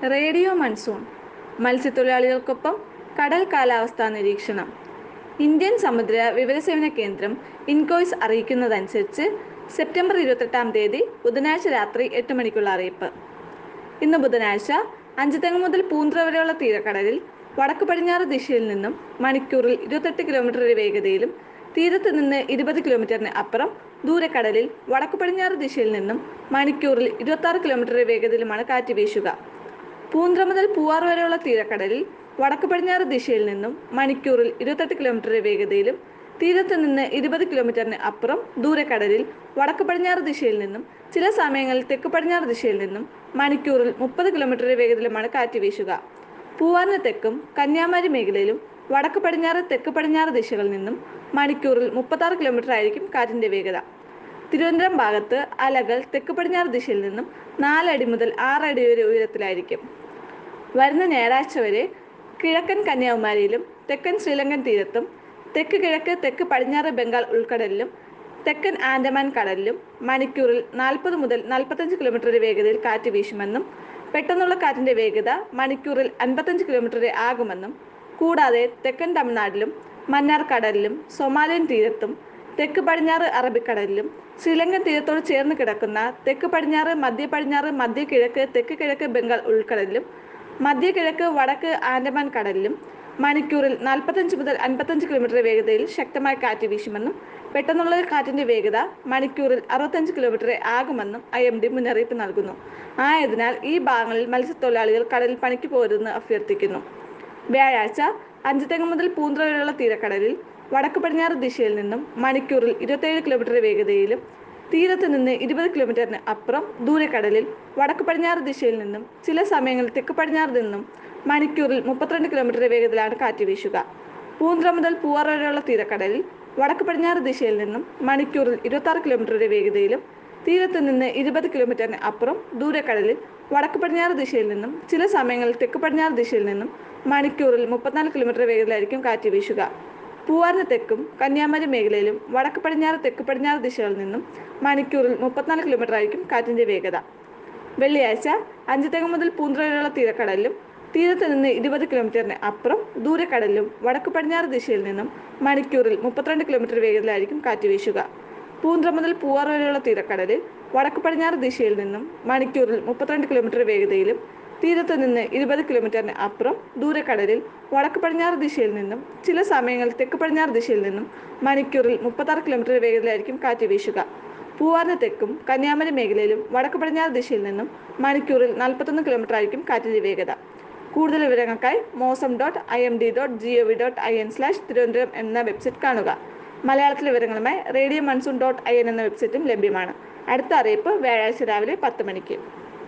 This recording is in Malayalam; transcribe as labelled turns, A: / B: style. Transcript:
A: റേഡിയോ മൺസൂൺ മത്സ്യത്തൊഴിലാളികൾക്കൊപ്പം കടൽ കാലാവസ്ഥാ നിരീക്ഷണം ഇന്ത്യൻ സമുദ്ര വിവരസേവന കേന്ദ്രം ഇൻകോയ്സ് അറിയിക്കുന്നതനുസരിച്ച് സെപ്റ്റംബർ ഇരുപത്തെട്ടാം തീയതി ബുധനാഴ്ച രാത്രി എട്ട് മണിക്കുള്ള അറിയിപ്പ് ഇന്ന് ബുധനാഴ്ച അഞ്ചുതെങ്ങ് മുതൽ പൂന്തുറ വരെയുള്ള തീരക്കടലിൽ വടക്ക് പടിഞ്ഞാറ് ദിശയിൽ നിന്നും മണിക്കൂറിൽ ഇരുപത്തെട്ട് കിലോമീറ്റർ വേഗതയിലും തീരത്ത് നിന്ന് ഇരുപത് കിലോമീറ്ററിന് അപ്പുറം ദൂരക്കടലിൽ വടക്ക് പടിഞ്ഞാറ് ദിശയിൽ നിന്നും മണിക്കൂറിൽ ഇരുപത്തി കിലോമീറ്റർ വേഗതയിലുമാണ് കാറ്റ് വീശുക പൂന്തുറ മുതൽ പൂവാർ വരെയുള്ള തീരക്കടലിൽ വടക്ക് പടിഞ്ഞാറ് ദിശയിൽ നിന്നും മണിക്കൂറിൽ ഇരുപത്തെട്ട് കിലോമീറ്റർ വേഗതയിലും തീരത്ത് നിന്ന് ഇരുപത് കിലോമീറ്ററിന് അപ്പുറം ദൂരക്കടലിൽ വടക്ക് പടിഞ്ഞാറ് ദിശയിൽ നിന്നും ചില സമയങ്ങളിൽ തെക്ക് പടിഞ്ഞാറ് ദിശയിൽ നിന്നും മണിക്കൂറിൽ മുപ്പത് കിലോമീറ്റർ വേഗതയിലുമാണ് കാറ്റ് വീശുക പൂവാറിന് തെക്കും കന്യാകുമാരി മേഖലയിലും വടക്ക് പടിഞ്ഞാറ് തെക്ക് പടിഞ്ഞാറ് ദിശകളിൽ നിന്നും മണിക്കൂറിൽ മുപ്പത്താറ് കിലോമീറ്റർ ആയിരിക്കും കാറ്റിന്റെ വേഗത തിരുവനന്തപുരം ഭാഗത്ത് അലകൾ തെക്ക് പടിഞ്ഞാറ് ദിശയിൽ നിന്നും നാലടി മുതൽ ആറടി വരെ ഉയരത്തിലായിരിക്കും വരുന്ന ഞായറാഴ്ച വരെ കിഴക്കൻ കന്യാകുമാരിയിലും തെക്കൻ ശ്രീലങ്കൻ തീരത്തും തെക്ക് കിഴക്ക് തെക്ക് പടിഞ്ഞാറ് ബംഗാൾ ഉൾക്കടലിലും തെക്കൻ ആൻഡമാൻ കടലിലും മണിക്കൂറിൽ നാൽപ്പത് മുതൽ നാൽപ്പത്തഞ്ച് കിലോമീറ്റർ വേഗതയിൽ കാറ്റ് വീശുമെന്നും പെട്ടെന്നുള്ള കാറ്റിന്റെ വേഗത മണിക്കൂറിൽ അൻപത്തഞ്ച് കിലോമീറ്റർ വരെ ആകുമെന്നും കൂടാതെ തെക്കൻ തമിഴ്നാട്ടിലും മന്നാർ കടലിലും സൊമാലിയൻ തീരത്തും തെക്ക് പടിഞ്ഞാറ് അറബിക്കടലിലും ശ്രീലങ്കൻ തീരത്തോട് ചേർന്ന് കിടക്കുന്ന തെക്ക് പടിഞ്ഞാറ് മധ്യ പടിഞ്ഞാറ് മധ്യ കിഴക്ക് തെക്ക് കിഴക്ക് ബംഗാൾ ഉൾക്കടലിലും മധ്യ കിഴക്ക് വടക്ക് ആൻഡമാൻ കടലിലും മണിക്കൂറിൽ നാൽപ്പത്തഞ്ച് മുതൽ അൻപത്തഞ്ച് കിലോമീറ്റർ വേഗതയിൽ ശക്തമായ കാറ്റ് വീശുമെന്നും പെട്ടെന്നുള്ള കാറ്റിന്റെ വേഗത മണിക്കൂറിൽ അറുപത്തഞ്ച് കിലോമീറ്റർ ആകുമെന്നും ഐ എം ഡി മുന്നറിയിപ്പ് നൽകുന്നു ആയതിനാൽ ഈ ഭാഗങ്ങളിൽ മത്സ്യത്തൊഴിലാളികൾ കടലിൽ പണിക്ക് പോരുതെന്ന് അഭ്യർത്ഥിക്കുന്നു വ്യാഴാഴ്ച അഞ്ചുതെങ്ങ് മുതൽ പൂന്തുറ വരെയുള്ള തീരക്കടലിൽ വടക്ക് പടിഞ്ഞാറ് ദിശയിൽ നിന്നും മണിക്കൂറിൽ ഇരുപത്തേഴ് കിലോമീറ്റർ വേഗതയിലും തീരത്ത് നിന്ന് ഇരുപത് കിലോമീറ്ററിന് അപ്പുറം ദൂരക്കടലിൽ വടക്ക് പടിഞ്ഞാറ് ദിശയിൽ നിന്നും ചില സമയങ്ങളിൽ തെക്ക് പടിഞ്ഞാറ് നിന്നും മണിക്കൂറിൽ മുപ്പത്തിരണ്ട് കിലോമീറ്റർ വേഗതയിലാണ് കാറ്റ് വീശുക പൂന്തുറ മുതൽ പൂവാർ വരെയുള്ള തീരക്കടലിൽ വടക്ക് പടിഞ്ഞാറ് ദിശയിൽ നിന്നും മണിക്കൂറിൽ ഇരുപത്തി കിലോമീറ്റർ വേഗതയിലും തീരത്ത് നിന്ന് ഇരുപത് കിലോമീറ്ററിന് അപ്പുറം ദൂരക്കടലിൽ വടക്ക് പടിഞ്ഞാറ് ദിശയിൽ നിന്നും ചില സമയങ്ങളിൽ തെക്ക് പടിഞ്ഞാറ് ദിശയിൽ നിന്നും മണിക്കൂറിൽ മുപ്പത്തിനാല് കിലോമീറ്റർ വേഗതയിലായിരിക്കും കാറ്റ് വീശുക പൂവാറിന് തെക്കും കന്യാകുമാരി മേഖലയിലും വടക്ക് പടിഞ്ഞാറ് തെക്ക് പടിഞ്ഞാറ് ദിശകളിൽ നിന്നും മണിക്കൂറിൽ മുപ്പത്തിനാല് കിലോമീറ്റർ ആയിരിക്കും കാറ്റിന്റെ വേഗത വെള്ളിയാഴ്ച അഞ്ചുതെങ്ങ് മുതൽ പൂന്തുറ വരെയുള്ള തീരക്കടലിലും തീരത്ത് നിന്ന് ഇരുപത് കിലോമീറ്ററിന് അപ്പുറം ദൂരക്കടലിലും വടക്ക് പടിഞ്ഞാറ് ദിശയിൽ നിന്നും മണിക്കൂറിൽ മുപ്പത്തിരണ്ട് കിലോമീറ്റർ വേഗതയിലായിരിക്കും കാറ്റ് വീശുക പൂന്തുറ മുതൽ പൂവാർ വരെയുള്ള തീരക്കടലിൽ വടക്ക് പടിഞ്ഞാറ് ദിശയിൽ നിന്നും മണിക്കൂറിൽ മുപ്പത്തിരണ്ട് കിലോമീറ്റർ വേഗതയിലും തീരത്ത് നിന്ന് ഇരുപത് കിലോമീറ്ററിന് അപ്പുറം ദൂരക്കടലിൽ വടക്ക് പടിഞ്ഞാറ് ദിശയിൽ നിന്നും ചില സമയങ്ങളിൽ തെക്ക് പടിഞ്ഞാറ് ദിശയിൽ നിന്നും മണിക്കൂറിൽ മുപ്പത്താറ് കിലോമീറ്റർ വേഗതയിലായിരിക്കും കാറ്റ് വീശുക പൂവാറിന് തെക്കും കന്യാകുമാരി മേഖലയിലും വടക്ക് പടിഞ്ഞാറ് ദിശയിൽ നിന്നും മണിക്കൂറിൽ നാൽപ്പത്തൊന്ന് കിലോമീറ്റർ ആയിരിക്കും കാറ്റിന്റെ വേഗത കൂടുതൽ വിവരങ്ങൾക്കായി mausam dot I M D dot G O V dot I N slash Thiruvananthapuram എന്ന വെബ്സൈറ്റ് കാണുക മലയാളത്തിലെ വിവരങ്ങളുമായി radio monsoon dot I N എന്ന വെബ്സൈറ്റും ലഭ്യമാണ് അടുത്ത അറിയിപ്പ് വ്യാഴാഴ്ച രാവിലെ പത്ത് മണിക്ക്